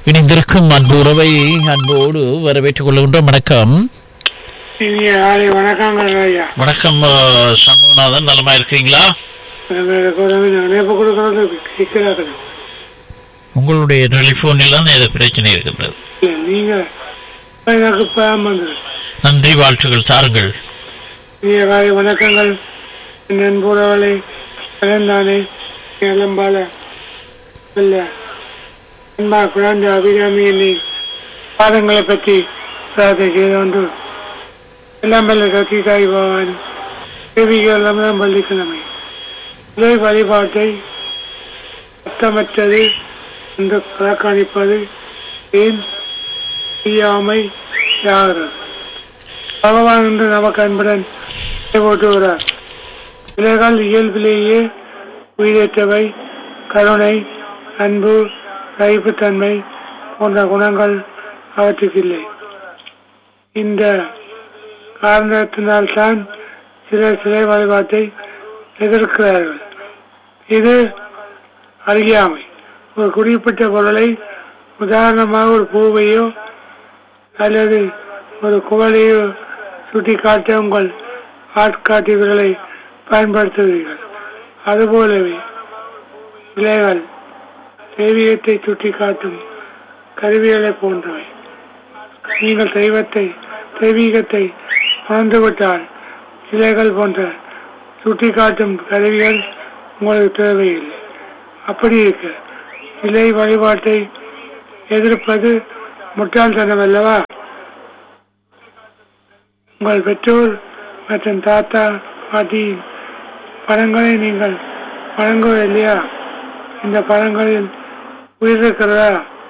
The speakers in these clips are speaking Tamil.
இணைந்திருக்கும் அன்பு உறவை அன்போடு வரவேற்றுக் கொள்கின்றோம் வணக்கம் இனிய காலை வணக்கங்கள் ஐயா வணக்கம் அஹ், சண்முகநாதன் நலமா இருக்கிறீங்களா எனக்கு ஒரு நினைப்பு கொடுக்கறது சிக்கலாக உங்களுடைய டெலிபோனில் தான் ஏதோ பிரச்சனை இருக்கின்றது இல்லை நீங்க எனக்கு பயம் வந்தது நன்றி வாழ்த்துக்கள் தாருங்கள் இனிய காலை வணக்கங்கள் என் நண்புறவளை கலந்தானே இளம்பால இல்ல அன்பா குழந்தை அபிராமி என்னை பாதங்களை பற்றி பிரார்த்தனை செய்து கொண்டு எல்லாம் பல்ல கத்தி தாய் பவான் தேவிகள் எல்லாம் பள்ளிக்கிழமை இறை வழிபாட்டை அர்த்தமற்றது என்று புறக்கணிப்பது ஏன் செய்யாமை யாகிறது பகவான் என்று நமக்கு அன்புடன் போட்டுகிறார் இலைகள் இயல்பிலேயே உயிரற்றவை கருணை அன்பு சகிப்புத்தன்மை போன்ற குணங்கள் அவற்றுக்கு இல்லை இந்த காரணத்தினால்தான் சிலர் சிலை வழிபாட்டை எதிர்க்கிறார்கள் இது அறியாமை ஒரு குறிப்பிட்ட பொருளை உதாரணமாக ஒரு பூவையோ அல்லது ஒரு குவளையோ சுட்டி காட்ட உங்கள் ஆட்காட்டிகளை பயன்படுத்துவீர்கள் அதுபோலவே இலைகள் தெய்வீகத்தை சுட்டி காட்டும் கருவிகளை போன்றவை நீங்கள் தெய்வத்தை தெய்வீகத்தை உணர்ந்துவிட்டால் இலைகள் போன்ற சுட்டி காட்டும் கருவிகள் உங்களுக்கு தேவையில்லை அப்படி இருக்க இலை வழிபாட்டை எதிர்ப்பது முட்டாள்தனம் அல்லவா உங்கள் பெற்றோர் மற்றும் தாத்தா பாட்டியின் படங்களை நீங்கள் வழங்கவில்லையா இந்த படங்களில் உயிர் இருக்கிறதா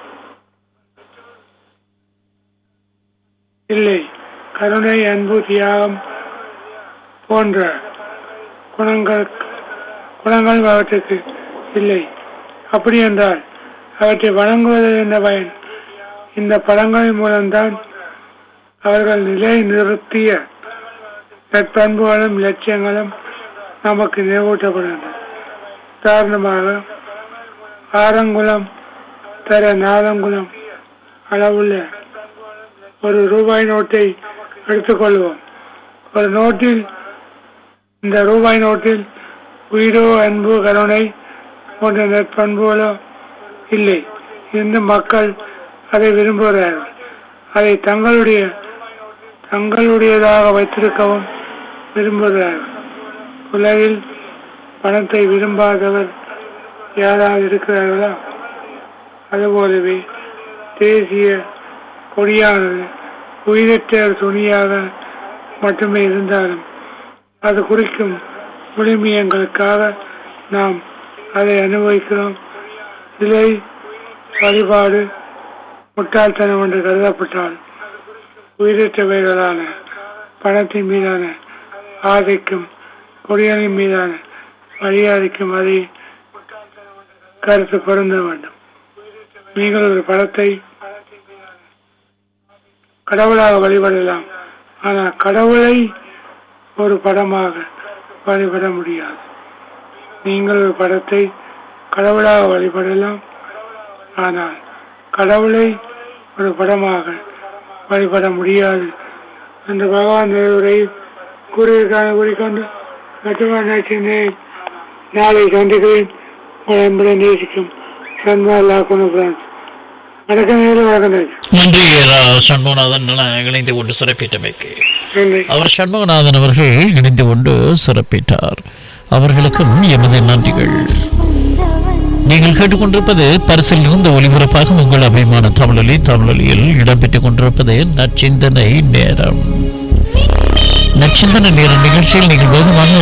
இல்லை கருணை அன்பு தியாகம் போன்ற குணங்கள் குணங்கள் அவற்றுக்கு இல்லை அப்படி என்றால் அவற்றை வழங்குவதில் என்ன பயன் இந்த படங்களின் மூலம்தான் அவர்கள் நிலை நிறுத்திய நற்பண்புகளும் லட்சியங்களும் நமக்கு நினைவூட்டப்படுகின்றன உதாரணமாக ஆரங்குளம் தர நாதங்குளம் அளவுள்ள ஒரு ரூபாய் நோட்டை எடுத்துக்கொள்வோம் ஒரு நோட்டில் இந்த ரூபாய் நோட்டில் உயிரோ அன்பு கருணை போன்ற நற்பண்புகளோ இல்லை இந்த மக்கள் அதை விரும்புகிறார்கள் அதை தங்களுடைய தங்களுடையதாக வைத்திருக்கவும் விரும்புகிறார்கள் உலகில் பணத்தை விரும்பாதவர் யாராவது இருக்கிறார்களா அதுபோலவே தேசிய கொடியானது உயிரற்ற துணியாக மட்டுமே இருந்தாலும் அது குறிக்கும் விழுமியங்களுக்காக நாம் அதை அனுபவிக்கிறோம் சிலை வழிபாடு முட்டாள்தனம் என்று கருதப்பட்டால் உயிரற்றவைகளான பணத்தின் மீதான ஆதைக்கும் கொடியனின் மீதான மரியாதைக்கும் அதை கருத்து பொருந்த வேண்டும் நீங்கள் ஒரு படத்தை கடவுளாக வழிபடலாம் ஆனால் கடவுளை ஒரு படமாக வழிபட முடியாது நீங்கள் ஒரு படத்தை கடவுளாக வழிபடலாம் ஆனால் கடவுளை ஒரு படமாக வழிபட முடியாது என்று பகவான் உரை கூறியிருக்கான கூறிக்கொண்டு கட்டுமான நாளை சந்திக்கிறேன் உங்களை அன்புடன் நேசிக்கும் சன்மாலா குணு பிரான்ஸ் வணக்கம் நேரில் வணக்கம் நேரில். நன்றி ரா- சண்முகநாதன் நல இணைந்து கொண்டு சிறப்பிட்டமைக்கு நன்றி அவர் சண்முகநாதன் அவர்கள் இணைந்து கொண்டு சிறப்பிட்டார் அவர்களுக்கும் எமது நன்றிகள் நீங்கள் கேட்டுக்கொண்டிருப்பது பரிசில் இருந்த ஒளிபரப்பாக உங்கள் அபிமான தமிழொலி தமிழொலியில் இடம்பெற்றுக் கொண்டிருப்பது நச்சிந்தனை நேரம் நச்சிந்தனை நேரம் நிகழ்ச்சியில் நீங்கள் வேகமாக